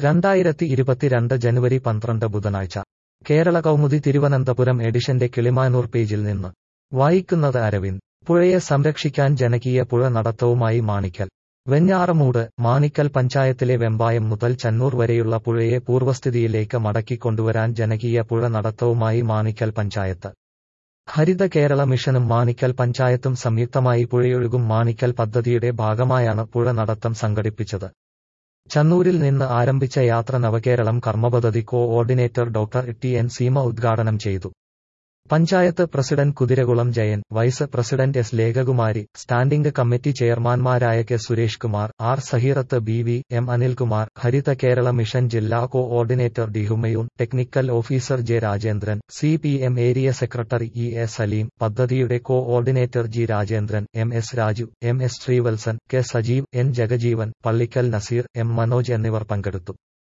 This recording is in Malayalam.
രണ്ടായിരത്തി ഇരുപത്തിരണ്ട് ജനുവരി പന്ത്രണ്ട് ബുധനാഴ്ച കേരള കൗമുദി തിരുവനന്തപുരം എഡിഷന്റെ കിളിമാനൂർ പേജിൽ നിന്ന് വായിക്കുന്നത് അരവിന്ദ് പുഴയെ സംരക്ഷിക്കാൻ ജനകീയ പുഴ നടത്തവുമായി മാണിക്കൽ വെഞ്ഞാറമൂട് മാണിക്കൽ പഞ്ചായത്തിലെ വെമ്പായം മുതൽ ചന്നൂർ വരെയുള്ള പുഴയെ പൂർവ്വസ്ഥിതിയിലേക്ക് മടക്കിക്കൊണ്ടുവരാൻ ജനകീയ പുഴ നടത്തവുമായി മാണിക്കൽ പഞ്ചായത്ത് ഹരിത കേരള മിഷനും മാണിക്കൽ പഞ്ചായത്തും സംയുക്തമായി പുഴയൊഴുകും മാണിക്കൽ പദ്ധതിയുടെ ഭാഗമായാണ് പുഴ നടത്തം സംഘടിപ്പിച്ചത് ചന്നൂരിൽ നിന്ന് ആരംഭിച്ച യാത്ര നവകേരളം കർമ്മപദ്ധതി coordinator doctor T N Seema ഉദ്ഘാടനം ചെയ്തു panchayat president Kuthirakulam Jayan vice president S Lekhakumari standing committee ചെയർമാൻമാരായ K Suresh Kumar R Saheerath B V M Anilkumar Haritha Kerala mission ജില്ലാ coordinator D Humayun technical officer J Rajendran C P M area secretary E A Saleem പദ്ധതിയുടെ coordinator G Rajendran M S Raju M S Sreevalsan K Sajeev N Jagajeevan Pallikkal Naseer M Manoj എന്നിവർ പങ്കെടുത്തു